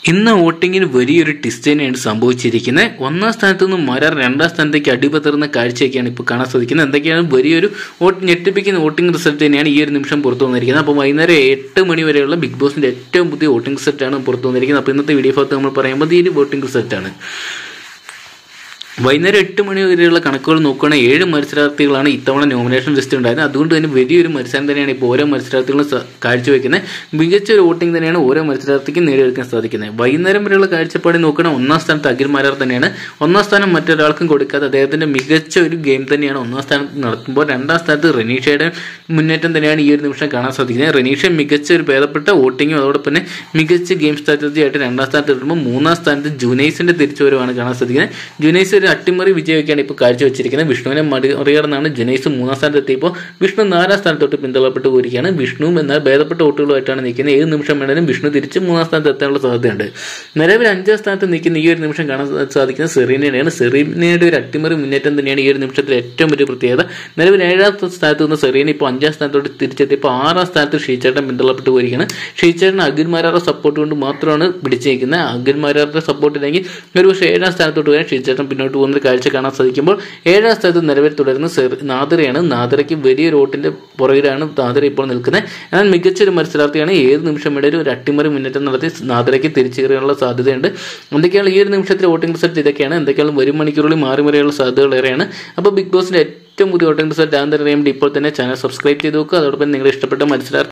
ഇന്ന് വോട്ടിങ്ങിന് വലിയൊരു ടിസ്റ്റ് തന്നെയാണ് സംഭവിച്ചിരിക്കുന്നത് ഒന്നാം സ്ഥാനത്ത് നിന്ന് മരാർ രണ്ടാം സ്ഥാനത്തേക്ക് അടിപതറുന്ന കാഴ്ചയൊക്കെയാണ് ഇപ്പോൾ കാണാൻ സാധിക്കുന്നത് എന്തൊക്കെയാണ് വലിയൊരു വോട്ട് ഞെട്ടിപ്പിക്കുന്ന വോട്ടിംഗ് റിസൾട്ട് തന്നെയാണ് ഈ ഒരു നിമിഷം പുറത്തു വന്നിരിക്കുന്നത് അപ്പോൾ വൈകുന്നേരം എട്ട് മണി വരെയുള്ള ബിഗ് ബോസിന്റെ ഏറ്റവും പുതിയ വോട്ടിംഗ് റിസൾട്ടാണ് പുറത്തു വന്നിരിക്കുന്നത് അപ്പോൾ ഇന്നത്തെ വീഡിയോ ഭാഗത്ത് നമ്മൾ പറയുമ്പോൾ ഈ ഒരു വോട്ടിംഗ് റിസൾട്ടാണ് വൈകുന്നേരം എട്ട് മണി വരെയുള്ള കണക്കുകൾ നോക്കുകയാണെങ്കിൽ ഏഴ് മത്സരാർത്ഥികളാണ് ഇത്തവണ നോമിനേഷൻ ലിസ്റ്റ് ഉണ്ടായിരുന്നത് അതുകൊണ്ട് തന്നെ വലിയൊരു മത്സരം തന്നെയാണ് ഇപ്പോൾ ഓരോ മത്സരാർത്ഥികളും സ- കാഴ്ചവെക്കുന്നത് മികച്ച ഒരു വോട്ടിംഗ് തന്നെയാണ് ഓരോ മത്സരാർത്ഥിക്കും നേടിയെടുക്കാൻ സാധിക്കുന്നത് വൈകുന്നേരം വരെയുള്ള കാഴ്ചപ്പാട് നോക്കുകയാണെങ്കിൽ ഒന്നാം സ്ഥാനത്ത് അഖിൽ മാരാർ തന്നെയാണ് ഒന്നാം സ്ഥാനം മറ്റൊരാൾക്കും കൊടുക്കാതെ അദ്ദേഹത്തിന്റെ മികച്ച ഒരു ഗെയിം തന്നെയാണ് ഒന്നാം സ്ഥാനത്ത് നടത്തുമ്പോൾ രണ്ടാം സ്ഥാനത്ത് റെനീഷയുടെ മുന്നേറ്റം തന്നെയാണ് ഈ ഒരു നിമിഷം കാണാൻ സാധിക്കുന്നത് റെനീഷ മികച്ച ഒരു ഭേദപ്പെട്ട വോട്ടിങ്ങും അതോടൊപ്പം തന്നെ മികച്ച ഗെയിം സ്ട്രാറ്റജി ആയിട്ട് രണ്ടാം സ്ഥാനത്ത് എത്തുമ്പോൾ മൂന്നാം സ്ഥാനത്ത് ജുനൈസിന്റെ തിരിച്ചുവരവാണ് കാണാൻ സാധിക്കുന്നത് ജുനൈസ് ഒരു അട്ടിമറി വിജയമൊക്കെയാണ് ഇപ്പോൾ കാഴ്ചവെച്ചിരിക്കുന്നത് വിഷ്ണുവിനെ മറി- മറികടന്നാണ് ജുനൈസ് മൂന്നാം സ്ഥാനത്ത് എത്തിയപ്പോൾ വിഷ്ണു നാലാം സ്ഥാനത്തോട്ട് പിന്തള്ളപ്പെട്ട് പോയിരിക്കുകയാണ് വിഷ്ണുവും എന്നാൽ ഭേദപ്പെട്ട വോട്ടുകളുമായിട്ടാണ് നിൽക്കുന്നത് ഏത് നിമിഷം വേണമെങ്കിലും വിഷ്ണു തിരിച്ച് മൂന്നാം സ്ഥാനത്ത് എത്താനുള്ള സാധ്യതയുണ്ട് നിലവിൽ അഞ്ചാം സ്ഥാനത്ത് നിൽക്കുന്ന ഈ ഒരു നിമിഷം കാണാൻ സാ- സാധിക്കുന്നത് സെറീനയാണ് സെറീനയുടെ ഒരു അട്ടിമറി മുന്നേറ്റം തന്നെയാണ് ഈ ഒരു നിമിഷത്തിൽ ഏറ്റവും വലിയ പ്രത്യേകത നിലവിൽ ഏഴാം സ്ഥാനത്ത് നിന്ന് സെറീന ഇപ്പോൾ അഞ്ചാം സ്ഥാനത്തോട്ട് തിരിച്ചെത്തിയപ്പോൾ ആറാം സ്ഥാനത്ത് ഷീച്ചേട്ടൻ പിന്തള്ളപ്പെട്ട് പോയിരിക്കുകയാണ് ഷീച്ചേട്ടൻ അഖിൽമാരാറുടെ സപ്പോർട്ട് കൊണ്ട് മാത്രമാണ് പിടിച്ചിരിക്കുന്നത് അഖിൽമാരാറുടെ സപ്പോർട്ട് ഇല്ലെങ്കിൽ ഒരു പക്ഷേ ഏഴാം സ്ഥാനത്തോട്ട് വരാൻ ഷീച്ചേട്ടൻ പിന്നോട്ട് പോകുന്ന ഒരു കാഴ്ച കാണാൻ സാധിക്കുമ്പോൾ ഏഴാം സ്ഥാനത്ത് നിലവിൽ തുടരുന്ന സെർ നാദറയാണ് നാദറയ്ക്ക് വലിയൊരു വോട്ടിന്റെ പുറകിലാണ് നാദറ ഇപ്പോൾ നിൽക്കുന്നത് എന്നാൽ മികച്ചൊരു മത്സരാർത്ഥിയാണ് ഏത് നിമിഷം വേണേലും ഒരു അട്ടിമറി മുന്നേറ്റം നടത്തി നാദറയ്ക്ക് തിരിച്ചു കയറാനുള്ള സാധ്യതയുണ്ട് എന്തൊക്കെയാണ് ഈ ഒരു നിമിഷത്തിലെ വോട്ടിംഗ് റിസൾട്ട് ഇതൊക്കെയാണ് എന്തൊക്കെയാണ് വരും മണിക്കൂറുകളിൽ മാറി മറിയുള്ള സാധ്യതകൾ ഏറെയാണ് അപ്പോൾ ബിഗ് ബോസിന്റെ ഏറ്റവും പുതിയ വോട്ടിംഗ് റിസൾട്ട് ആണെന്ന് അറിയാൻ വേണ്ടി ഇപ്പോൾ തന്നെ ചാനൽ സബ്സ്ക്രൈബ് ചെയ്ത് നോക്കുക അതോടൊപ്പം നിങ്ങളുടെ ഇഷ്ടപ്പെട്ട മത്സരാർത്ഥി